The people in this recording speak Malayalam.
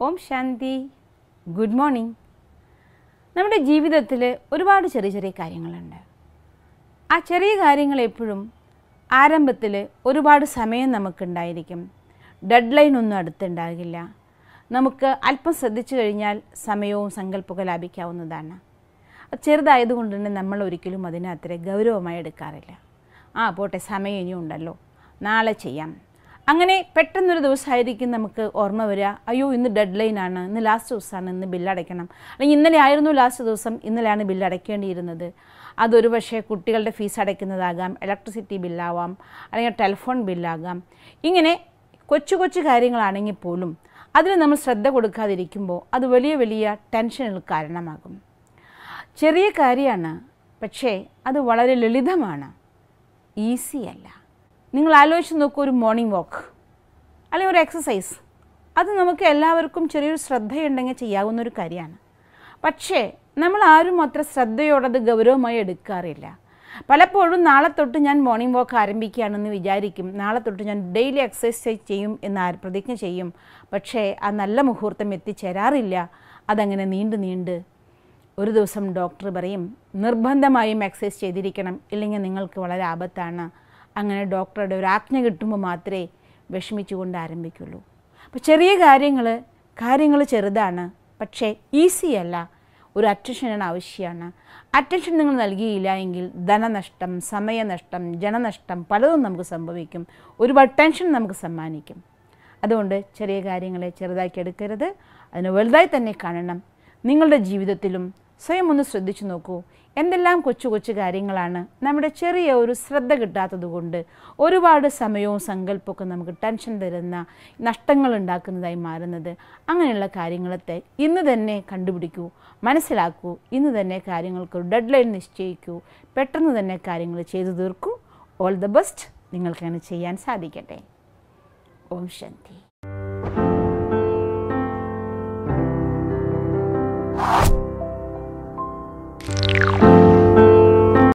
ഓം ശാന്തി ഗുഡ് മോർണിംഗ് നമ്മുടെ ജീവിതത്തിൽ ഒരുപാട് ചെറിയ ചെറിയ കാര്യങ്ങളുണ്ട് ആ ചെറിയ കാര്യങ്ങൾ എപ്പോഴും ആരംഭത്തിൽ ഒരുപാട് സമയം നമുക്കുണ്ടായിരിക്കും ഡെഡ് ലൈൻ ഒന്നും അടുത്തുണ്ടാകില്ല നമുക്ക് അല്പം ശ്രദ്ധിച്ചു കഴിഞ്ഞാൽ സമയവും സങ്കല്പമൊക്കെ ലാഭിക്കാവുന്നതാണ് അത് ചെറുതായതുകൊണ്ട് തന്നെ നമ്മൾ ഒരിക്കലും അതിനെ അത്ര ഗൗരവമായി എടുക്കാറില്ല ആ പോട്ടെ സമയം ഇനിയും ഉണ്ടല്ലോ നാളെ ചെയ്യാം അങ്ങനെ പെട്ടെന്നൊരു ദിവസമായിരിക്കും നമുക്ക് ഓർമ്മ വരിക അയ്യോ ഇന്ന് ഡെഡ് ലൈനാണ് ഇന്ന് ലാസ്റ്റ് ദിവസമാണ് ഇന്ന് ബില്ലടയ്ക്കണം അല്ലെങ്കിൽ ഇന്നലെ ആയിരുന്നു ലാസ്റ്റ് ദിവസം ഇന്നലെയാണ് ബില്ല് അടയ്ക്കേണ്ടിയിരുന്നത് അതൊരു പക്ഷേ കുട്ടികളുടെ ഫീസ് അടയ്ക്കുന്നതാകാം ഇലക്ട്രിസിറ്റി ബില്ലാവാം അല്ലെങ്കിൽ ടെലിഫോൺ ബില്ലാകാം ഇങ്ങനെ കൊച്ചു കൊച്ചു കാര്യങ്ങളാണെങ്കിൽ പോലും അതിന് നമ്മൾ ശ്രദ്ധ കൊടുക്കാതിരിക്കുമ്പോൾ അത് വലിയ വലിയ ടെൻഷനുകൾ കാരണമാകും ചെറിയ കാര്യമാണ് പക്ഷേ അത് വളരെ ലളിതമാണ് ഈസി അല്ല നിങ്ങൾ ആലോചിച്ച് നോക്കൂ ഒരു മോർണിംഗ് വാക്ക് അല്ലെങ്കിൽ ഒരു എക്സസൈസ് അത് നമുക്ക് എല്ലാവർക്കും ചെറിയൊരു ശ്രദ്ധയുണ്ടെങ്കിൽ ചെയ്യാവുന്ന ഒരു കാര്യമാണ് പക്ഷേ നമ്മൾ ആരും അത്ര ശ്രദ്ധയോടെ അത് ഗൗരവമായി എടുക്കാറില്ല പലപ്പോഴും നാളെ തൊട്ട് ഞാൻ മോർണിംഗ് വാക്ക് ആരംഭിക്കുകയാണെന്ന് വിചാരിക്കും നാളെ തൊട്ട് ഞാൻ ഡെയിലി എക്സസൈസ് ചെയ്യും എന്ന് ആര് പ്രതിജ്ഞ ചെയ്യും പക്ഷേ ആ നല്ല മുഹൂർത്തം എത്തിച്ചേരാറില്ല അതങ്ങനെ നീണ്ട് നീണ്ട് ഒരു ദിവസം ഡോക്ടർ പറയും നിർബന്ധമായും എക്സസൈസ് ചെയ്തിരിക്കണം ഇല്ലെങ്കിൽ നിങ്ങൾക്ക് വളരെ ആപത്താണ് അങ്ങനെ ഡോക്ടറുടെ ഒരു ആജ്ഞ കിട്ടുമ്പോൾ മാത്രമേ വിഷമിച്ചുകൊണ്ട് ആരംഭിക്കുള്ളൂ അപ്പോൾ ചെറിയ കാര്യങ്ങൾ കാര്യങ്ങൾ ചെറുതാണ് പക്ഷേ ഈസി അല്ല ഒരു അറ്റൻഷനാണ് ആവശ്യമാണ് അറ്റൻഷൻ നിങ്ങൾ നൽകിയില്ല എങ്കിൽ ധനനഷ്ടം സമയനഷ്ടം ജനനഷ്ടം പലതും നമുക്ക് സംഭവിക്കും ഒരുപാട് ടെൻഷൻ നമുക്ക് സമ്മാനിക്കും അതുകൊണ്ട് ചെറിയ കാര്യങ്ങളെ ചെറുതാക്കി എടുക്കരുത് അതിന് വലുതായി തന്നെ കാണണം നിങ്ങളുടെ ജീവിതത്തിലും സ്വയം ഒന്ന് ശ്രദ്ധിച്ചു നോക്കൂ എന്തെല്ലാം കൊച്ചു കൊച്ചു കാര്യങ്ങളാണ് നമ്മുടെ ചെറിയ ഒരു ശ്രദ്ധ കിട്ടാത്തത് കൊണ്ട് ഒരുപാട് സമയവും സങ്കല്പമൊക്കെ നമുക്ക് ടെൻഷൻ തരുന്ന നഷ്ടങ്ങൾ ഉണ്ടാക്കുന്നതായി മാറുന്നത് അങ്ങനെയുള്ള കാര്യങ്ങളത്തെ ഇന്ന് തന്നെ കണ്ടുപിടിക്കൂ മനസ്സിലാക്കൂ ഇന്ന് തന്നെ കാര്യങ്ങൾക്ക് ഒരു ഡെഡ് ലൈൻ നിശ്ചയിക്കൂ പെട്ടെന്ന് തന്നെ കാര്യങ്ങൾ ചെയ്തു തീർക്കൂ ഓൾ ദ ബെസ്റ്റ് നിങ്ങൾക്കങ്ങനെ ചെയ്യാൻ സാധിക്കട്ടെ ഓം ശാന്തി